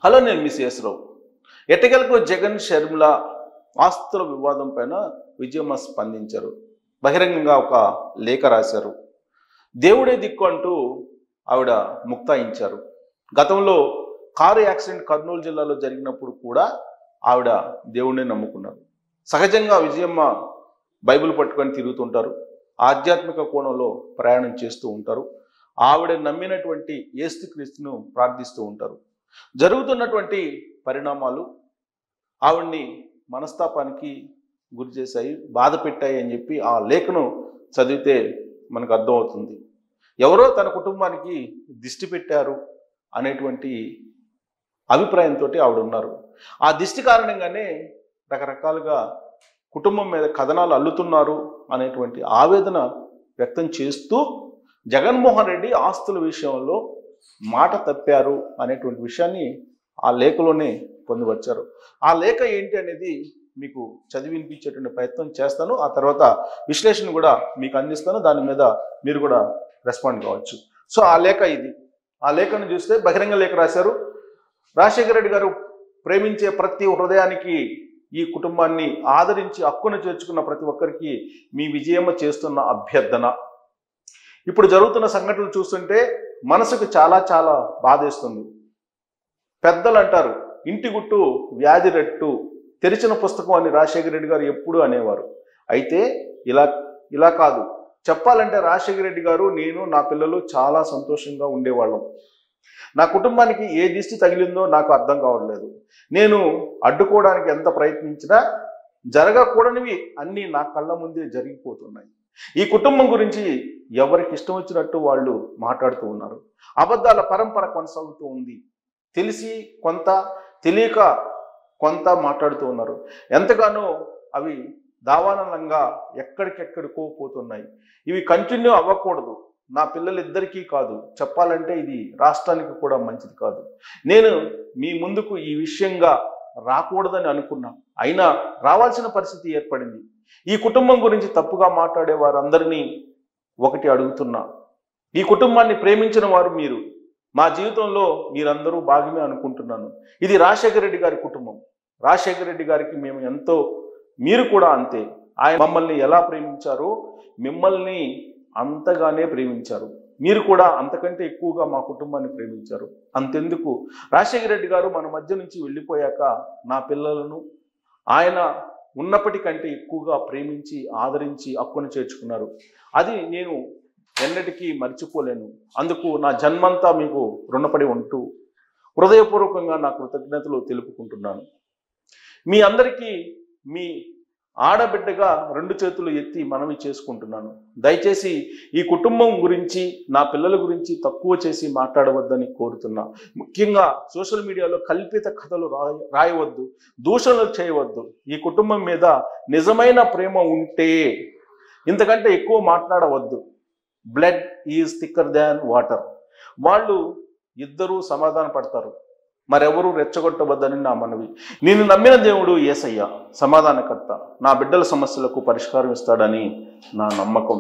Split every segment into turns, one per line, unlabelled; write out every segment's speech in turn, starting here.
hello నేను miss Rao ఎట్టగెలకు జగన్ షర్మిల ఆస్తుల వివాదం పైన విజయమ్మ స్పందించారు బహిరంగంగా ఒక లేఖ రాశారు దేవుడే దిక్కు అంటూ ఆవిడ ముక్తాయించారు గతంలో కారు యాక్సిడెంట్ కర్నూలు జిల్లాలో జరిగినప్పుడు కూడా ఆవిడ దేవుడిని నమ్ముకున్నారు సహజంగా విజయమ్మ బైబిల్ పట్టుకొని తిరుగుతుంటారు ఆధ్యాత్మిక కోణంలో ప్రయాణం చేస్తూ ఉంటారు ఆవిడ నమ్మినటువంటి ఏస్తుక్రీస్తును ప్రార్థిస్తూ ఉంటారు జరుగుతున్నటువంటి పరిణామాలు ఆవిడ్ని మనస్తాపానికి గురి చేశాయి బాధ పెట్టాయి అని చెప్పి ఆ లేఖను చదివితే మనకు అర్థమవుతుంది ఎవరో తన కుటుంబానికి దిష్టి పెట్టారు అనేటువంటి అభిప్రాయంతో ఆవిడ ఉన్నారు ఆ దిష్టి కారణంగానే రకరకాలుగా కుటుంబం మీద కథనాలు అల్లుతున్నారు అనేటువంటి ఆవేదన వ్యక్తం చేస్తూ జగన్మోహన్ రెడ్డి ఆస్తుల విషయంలో మాట తప్పారు అనేటువంటి విషయాన్ని ఆ లేఖలోనే పొందువచ్చారు ఆ లేఖ ఏంటి అనేది మీకు చదివి వినిపించేటువంటి ప్రయత్నం చేస్తాను ఆ తర్వాత విశ్లేషణ కూడా మీకు అందిస్తాను దాని మీద మీరు కూడా రెస్పాండ్ కావచ్చు సో ఆ లేఖ ఇది ఆ లేఖను చూస్తే బహిరంగ లేఖ రాశారు రాజశేఖర రెడ్డి గారు ప్రేమించే ప్రతి హృదయానికి ఈ కుటుంబాన్ని ఆదరించి హక్కును చేర్చుకున్న ప్రతి ఒక్కరికి మీ విజయమ్మ చేస్తున్న అభ్యర్థన ఇప్పుడు జరుగుతున్న సంఘటనలు చూస్తుంటే మనసుకు చాలా చాలా బాధేస్తుంది పెద్దలు అంటారు ఇంటి గుట్టు వ్యాధి రెట్టు తెరిచిన పుస్తకం అని రాజశేఖర రెడ్డి గారు ఎప్పుడు అనేవారు అయితే ఇలా ఇలా కాదు చెప్పాలంటే రాజశేఖర రెడ్డి గారు నేను నా పిల్లలు చాలా సంతోషంగా ఉండేవాళ్ళం నా కుటుంబానికి ఏ దిష్టి తగిలిందో నాకు అర్థం కావట్లేదు నేను అడ్డుకోవడానికి ఎంత ప్రయత్నించినా జరగకూడనివి అన్నీ నా కళ్ళ ముందే జరిగిపోతున్నాయి ఈ కుటుంబం గురించి ఎవరికి ఇష్టం వచ్చినట్టు వాళ్ళు మాట్లాడుతూ ఉన్నారు అబద్ధాల పరంపర కొనసాగుతూ ఉంది తెలిసి కొంత తెలియక కొంత మాట్లాడుతూ ఉన్నారు ఎంతగానో అవి దావానంగా ఎక్కడికెక్కడికో పోతున్నాయి ఇవి కంటిన్యూ అవ్వకూడదు నా పిల్లలిద్దరికీ కాదు చెప్పాలంటే ఇది రాష్ట్రానికి కూడా మంచిది కాదు నేను మీ ముందుకు ఈ విషయంగా రాకూడదని అనుకున్నా అయినా రావాల్సిన పరిస్థితి ఏర్పడింది ఈ కుటుంబం గురించి తప్పుగా మాట్లాడే వారందరినీ ఒకటి అడుగుతున్నా ఈ కుటుంబాన్ని ప్రేమించిన వారు మీరు మా జీవితంలో మీరందరూ భాగమే అనుకుంటున్నాను ఇది రాజశేఖర రెడ్డి గారి కుటుంబం రాజశేఖర రెడ్డి గారికి మేము ఎంతో మీరు కూడా అంతే ఆయన మమ్మల్ని ఎలా ప్రేమించారో మిమ్మల్ని అంతగానే ప్రేమించారు మీరు కూడా అంతకంటే ఎక్కువగా మా కుటుంబాన్ని ప్రేమించారు అంతెందుకు రాజశేఖర రెడ్డి గారు మన మధ్య నుంచి వెళ్ళిపోయాక నా పిల్లలను ఆయన ఉన్నప్పటికంటే ఎక్కువగా ప్రేమించి ఆదరించి హక్కును చేర్చుకున్నారు అది నేను ఎన్నటికీ మర్చిపోలేను అందుకు నా జన్మంతా మీకు రుణపడి ఉంటూ హృదయపూర్వకంగా నా కృతజ్ఞతలు తెలుపుకుంటున్నాను మీ అందరికీ మీ ఆడబిడ్డగా రెండు చేతులు ఎత్తి మనవి చేసుకుంటున్నాను దయచేసి ఈ కుటుంబం గురించి నా పిల్లల గురించి తక్కువ చేసి మాట్లాడవద్దని కోరుతున్నా ముఖ్యంగా సోషల్ మీడియాలో కల్పిత కథలు రాయ రాయవద్దు దూషణలు చేయవద్దు ఈ కుటుంబం మీద నిజమైన ప్రేమ ఉంటే ఇంతకంటే ఎక్కువ మాట్లాడవద్దు blood is thicker than water వాళ్ళు ఇద్దరూ సమాధాన పడతారు మరెవరూ రెచ్చగొట్టవద్దని నా మనవి నేను నమ్మిన దేవుడు ఏసయ్య సమాధానకర్త నా బిడ్డల సమస్యలకు పరిష్కారం ఇస్తాడని నా నమ్మకం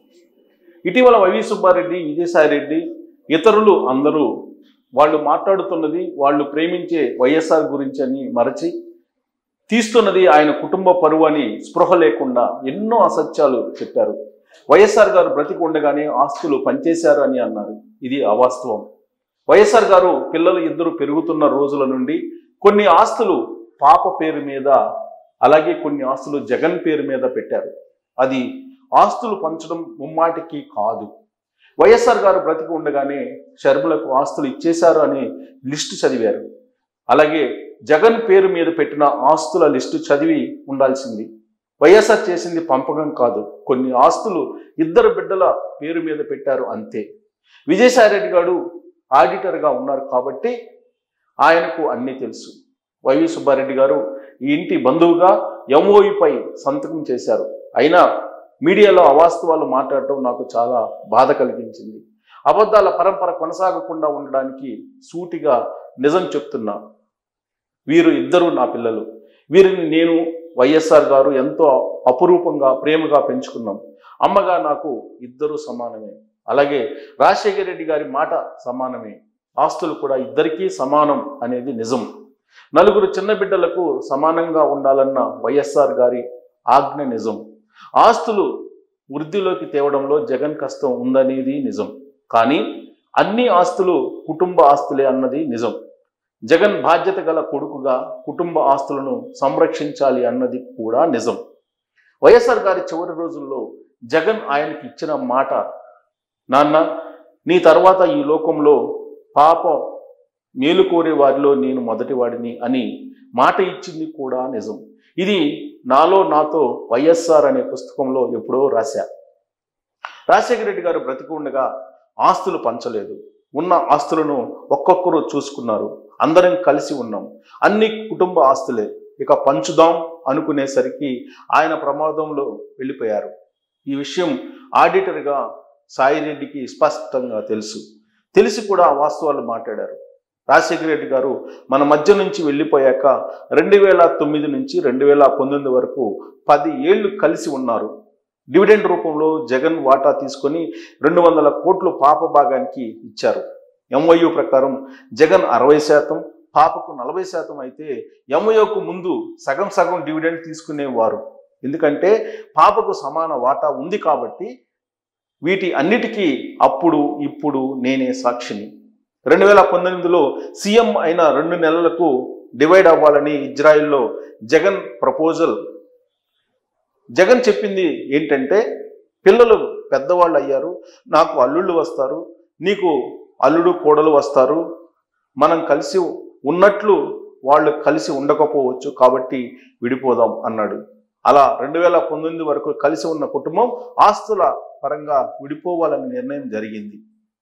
ఇటీవల వైవి సుబ్బారెడ్డి విజయసాయిరెడ్డి ఇతరులు అందరూ వాళ్ళు మాట్లాడుతున్నది వాళ్ళు ప్రేమించే వైఎస్ఆర్ గురించి అని మరచి తీస్తున్నది ఆయన కుటుంబ పరువు అని స్పృహ లేకుండా ఎన్నో అసత్యాలు చెప్పారు వైఎస్ఆర్ గారు బ్రతికి ఉండగానే ఆస్తులు పనిచేశారు అని అన్నారు ఇది అవాస్తవం వైఎస్ఆర్ గారు పిల్లలు ఇద్దరు పెరుగుతున్న రోజుల నుండి కొన్ని ఆస్తులు పాప పేరు మీద అలాగే కొన్ని ఆస్తులు జగన్ పేరు మీద పెట్టారు అది ఆస్తులు పంచడం ముమ్మాటికి కాదు వైఎస్ఆర్ గారు బ్రతికి ఉండగానే షర్ములకు ఆస్తులు ఇచ్చేశారు అని లిస్టు చదివారు అలాగే జగన్ పేరు మీద పెట్టిన ఆస్తుల లిస్టు చదివి ఉండాల్సింది వైఎస్ఆర్ చేసింది పంపకం కాదు కొన్ని ఆస్తులు ఇద్దరు బిడ్డల పేరు మీద పెట్టారు అంతే విజయసాయిరెడ్డి గారు ఆడిటర్గా ఉన్నారు కాబట్టి ఆయనకు అన్నీ తెలుసు వైవి సుబ్బారెడ్డి గారు ఈ ఇంటి బంధువుగా ఎంఓఈపై సంతకం చేశారు అయినా మీడియాలో అవాస్తవాలు మాట్లాడటం నాకు చాలా బాధ కలిగించింది అబద్ధాల పరంపర కొనసాగకుండా ఉండడానికి సూటిగా నిజం చెప్తున్నా వీరు ఇద్దరు నా పిల్లలు వీరిని నేను వైఎస్ఆర్ గారు ఎంతో అపురూపంగా ప్రేమగా పెంచుకున్నాం అమ్మగా నాకు ఇద్దరు సమానమే అలాగే రాజశేఖర రెడ్డి గారి మాట సమానమే ఆస్తులు కూడా ఇద్దరికీ సమానం అనేది నిజం నలుగురు చిన్న బిడ్డలకు సమానంగా ఉండాలన్న వైఎస్ఆర్ గారి ఆజ్ఞ నిజం ఆస్తులు వృద్ధిలోకి తేవడంలో జగన్ కష్టం ఉందనేది నిజం కానీ అన్ని ఆస్తులు కుటుంబ ఆస్తులే అన్నది నిజం జగన్ బాధ్యత గల కొడుకుగా కుటుంబ ఆస్తులను సంరక్షించాలి అన్నది కూడా నిజం వైఎస్ఆర్ గారి చివరి రోజుల్లో జగన్ ఆయనకి ఇచ్చిన మాట నాన్న నీ తర్వాత ఈ లోకంలో పాపం మేలు కోరే వారిలో నేను మొదటివాడిని అని మాట ఇచ్చింది కూడా నిజం ఇది నాలో నాతో వైఎస్ఆర్ అనే పుస్తకంలో ఎప్పుడో రాశా రాజశేఖర రెడ్డి గారు బ్రతికి ఉండగా ఆస్తులు పంచలేదు ఉన్న ఆస్తులను ఒక్కొక్కరు చూసుకున్నారు అందరం కలిసి ఉన్నాం అన్ని కుటుంబ ఆస్తులే ఇక పంచుదాం అనుకునేసరికి ఆయన ప్రమాదంలో వెళ్ళిపోయారు ఈ విషయం ఆడిటర్గా సాయిరెడ్డికి స్పష్టంగా తెలుసు తెలిసి కూడా ఆ వాస్తవాలు మాట్లాడారు రాజశేఖర రెడ్డి గారు మన మధ్య నుంచి వెళ్ళిపోయాక రెండు వేల తొమ్మిది నుంచి రెండు వేల పంతొమ్మిది వరకు పది ఏళ్ళు కలిసి ఉన్నారు డివిడెండ్ రూపంలో జగన్ వాటా తీసుకొని రెండు వందల కోట్లు పాప భాగానికి ఇచ్చారు ఎంవైయు ప్రకారం జగన్ అరవై శాతం పాపకు నలభై శాతం అయితే ఎంవైఓకు ముందు సగం సగం డివిడెండ్ తీసుకునేవారు ఎందుకంటే పాపకు సమాన వాటా ఉంది కాబట్టి వీటి అన్నిటికీ అప్పుడు ఇప్పుడు నేనే సాక్షిని రెండు వేల పంతొమ్మిదిలో సీఎం అయిన రెండు నెలలకు డివైడ్ అవ్వాలని ఇజ్రాయిల్లో జగన్ ప్రపోజల్ జగన్ చెప్పింది ఏంటంటే పిల్లలు పెద్దవాళ్ళు అయ్యారు నాకు అల్లుళ్ళు వస్తారు నీకు అల్లుడు కోడలు వస్తారు మనం కలిసి ఉన్నట్లు వాళ్ళు కలిసి ఉండకపోవచ్చు కాబట్టి విడిపోదాం అన్నాడు అలా రెండు వేల పంతొమ్మిది వరకు కలిసి ఉన్న కుటుంబం ఆస్తుల పరంగా విడిపోవాలని నిర్ణయం జరిగింది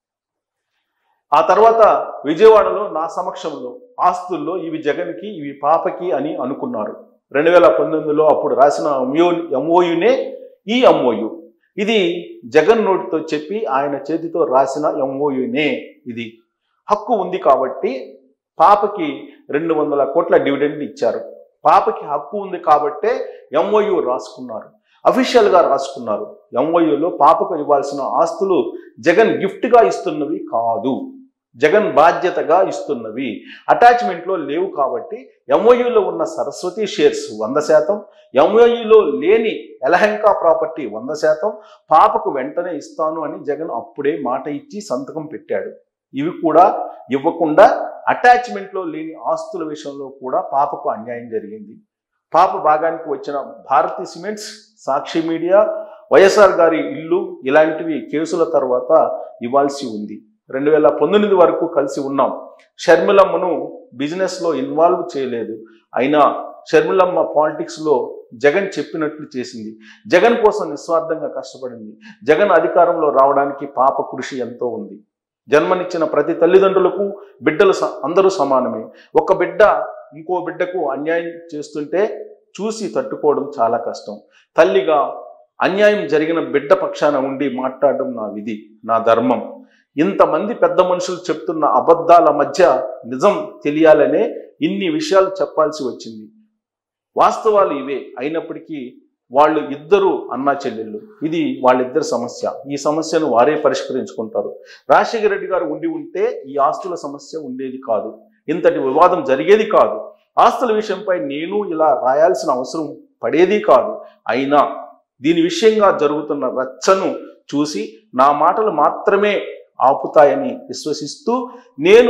ఆ తర్వాత విజయవాడలో నా సమక్షంలో ఆస్తుల్లో ఇవి జగన్కి ఇవి పాపకి అని అనుకున్నారు రెండు వేల పంతొమ్మిదిలో అప్పుడు రాసిన ఎంఓ ఎంఓయునే ఈ ఎంఓయు ఇది జగన్ నోటితో చెప్పి ఆయన చేతితో రాసిన ఎంఓయునే ఇది హక్కు ఉంది కాబట్టి పాపకి రెండు వందల కోట్ల డివిడెండ్ ఇచ్చారు పాపకి హక్కు ఉంది కాబట్టే ఎంఓయు రాసుకున్నారు అఫీషియల్గా రాసుకున్నారు ఎంఓయులో పాపకు ఇవ్వాల్సిన ఆస్తులు జగన్ గిఫ్ట్గా ఇస్తున్నవి కాదు జగన్ బాధ్యతగా ఇస్తున్నవి అటాచ్మెంట్లో లేవు కాబట్టి ఎంఓయూలో ఉన్న సరస్వతి షేర్స్ వంద శాతం ఎంఓయూలో లేని ఎలహంకా ప్రాపర్టీ వంద శాతం పాపకు వెంటనే ఇస్తాను అని జగన్ అప్పుడే మాట ఇచ్చి సంతకం పెట్టాడు ఇవి కూడా ఇవ్వకుండా అటాచ్మెంట్లో లేని ఆస్తుల విషయంలో కూడా పాపకు అన్యాయం జరిగింది పాప భాగానికి వచ్చిన Bharati cements Sakshi media YSR గారి ఇల్లు ఇలాంటివి కేసుల తర్వాత ఇవ్వాల్సి ఉంది రెండు వేల పంతొమ్మిది వరకు కలిసి ఉన్నాం షర్మిలమ్మను బిజినెస్లో ఇన్వాల్వ్ చేయలేదు అయినా షర్మిలమ్మ పాలిటిక్స్లో జగన్ చెప్పినట్లు చేసింది జగన్ కోసం నిస్వార్థంగా కష్టపడింది జగన్ అధికారంలో రావడానికి పాప కృషి ఎంతో ఉంది జన్మనిచ్చిన ప్రతి తల్లిదండ్రులకు బిడ్డలు స- అందరూ సమానమే ఒక బిడ్డ ఇంకో బిడ్డకు అన్యాయం చేస్తుంటే చూసి తట్టుకోవడం చాలా కష్టం తల్లిగా అన్యాయం జరిగిన బిడ్డ పక్షాన ఉండి మాట్లాడడం నా విధి నా ధర్మం ఇంతమంది పెద్ద మనుషులు చెప్తున్న అబద్ధాల మధ్య నిజం తెలియాలనే ఇన్ని విషయాలు చెప్పాల్సి వచ్చింది వాస్తవాలు ఇవే అయినప్పటికీ వాళ్ళు ఇద్దరు అన్నా చెల్లెళ్ళు ఇది వాళ్ళిద్దరి సమస్య ఈ సమస్యను వారే పరిష్కరించుకుంటారు రాజశేఖర రెడ్డి గారు ఉండి ఉంటే ఈ ఆస్తుల సమస్య ఉండేది కాదు ఇంతటి వివాదం జరిగేది కాదు ఆస్తుల విషయంపై నేను ఇలా రాయాల్సిన అవసరం పడేది కాదు అయినా దీని విషయంగా జరుగుతున్న రచ్చను చూసి నా మాటలు మాత్రమే ఆపుతాయని విశ్వసిస్తూ నేను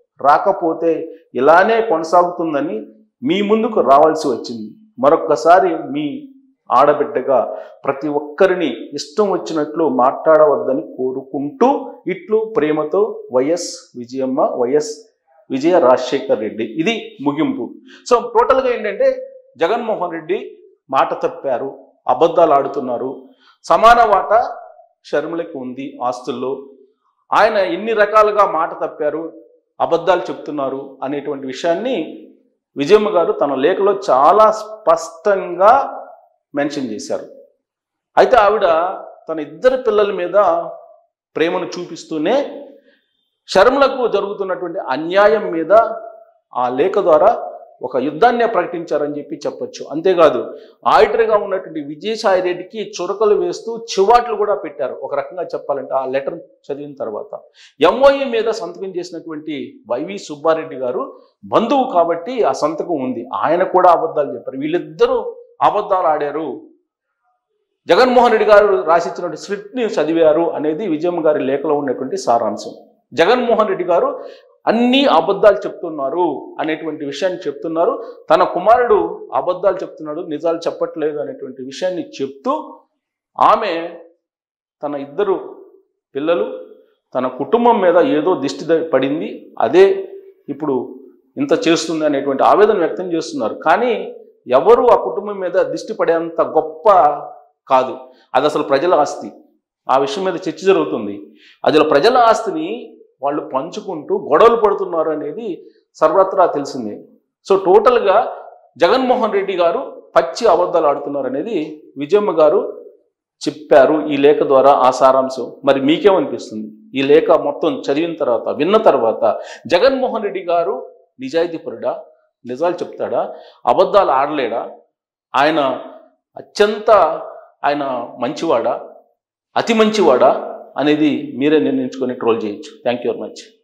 రాకపోతే ఇలానే కొనసాగుతుందని మీ ముందుకు రావాల్సి వచ్చింది మరొక్కసారి మీ ఆడబిడ్డగా ప్రతి ఒక్కరిని ఇష్టం వచ్చినట్లు మాట్లాడవద్దని కోరుకుంటూ ఇట్లు ప్రేమతో వైఎస్ విజయమ్మ వైఎస్ విజయ రాజశేఖర్ రెడ్డి ఇది ముగింపు సో టోటల్గా ఏంటంటే జగన్మోహన్ రెడ్డి మాట తప్పారు అబద్ధాలు ఆడుతున్నారు సమాన వాటా షర్మిలకి ఉంది ఆస్తుల్లో ఆయన ఎన్ని రకాలుగా మాట తప్పారు అబద్ధాలు చెప్తున్నారు అనేటువంటి విషయాన్ని విజయమ్మ గారు తన లేఖలో చాలా స్పష్టంగా మెన్షన్ చేశారు అయితే ఆవిడ తన ఇద్దరు పిల్లల మీద ప్రేమను చూపిస్తూనే షర్మిలకు జరుగుతున్నటువంటి అన్యాయం మీద ఆ లేఖ ద్వారా ఒక యుద్ధాన్నే ప్రకటించారని చెప్పి చెప్పొచ్చు అంతేకాదు ఆడిటర్గా ఉన్నటువంటి విజయసాయి రెడ్డికి చురకలు వేస్తూ చివాట్లు కూడా పెట్టారు ఒక రకంగా చెప్పాలంటే ఆ లెటర్ చదివిన తర్వాత ఎంఓఏ మీద సంతకం చేసినటువంటి వైవి సుబ్బారెడ్డి గారు బంధువు కాబట్టి ఆ సంతకం ఉంది ఆయన కూడా అబద్ధాలు చెప్పారు వీళ్ళిద్దరూ అబద్ధాలు ఆడారు జగన్మోహన్ రెడ్డి గారు రాసిచ్చినటువంటి స్క్రిప్ట్ని చదివారు అనేది విజయమ్మ గారి లేఖలో ఉన్నటువంటి సారాంశం జగన్మోహన్ రెడ్డి గారు అన్ని అబద్ధాలు చెప్తున్నారు అనేటువంటి విషయాన్ని చెప్తున్నారు తన కుమారుడు అబద్ధాలు చెప్తున్నాడు నిజాలు చెప్పట్లేదు అనేటువంటి విషయాన్ని చెప్తూ ఆమె తన ఇద్దరు పిల్లలు తన కుటుంబం మీద ఏదో దిష్టి ద- పడింది అదే ఇప్పుడు ఇంత చేస్తుంది అనేటువంటి ఆవేదన వ్యక్తం చేస్తున్నారు కానీ ఎవరు ఆ కుటుంబం మీద దిష్టి పడేంత గొప్ప కాదు అది అసలు ప్రజల ఆస్తి ఆ విషయం మీద చర్చ జరుగుతుంది అది ప్రజల ఆస్తిని వాళ్ళు పంచుకుంటూ గొడవలు పడుతున్నారు అనేది సర్వత్రా తెలిసిందే సో టోటల్గా జగన్మోహన్ రెడ్డి గారు పచ్చి అబద్ధాలు ఆడుతున్నారు అనేది విజయమ్మ గారు చెప్పారు ఈ లేఖ ద్వారా ఆ సారాంశం మరి మీకేమనిపిస్తుంది ఈ లేఖ మొత్తం చదివిన తర్వాత విన్న తర్వాత జగన్మోహన్ రెడ్డి గారు నిజాయితీపరుడా నిజాలు చెప్తాడా అబద్ధాలు ఆడలేడా ఆయన అత్యంత ఆయన మంచివాడా అతి మంచివాడా అనేది మీరే నిర్ణయించుకొని ట్రోల్ చేయొచ్చు థ్యాంక్ యూ వెరీ మచ్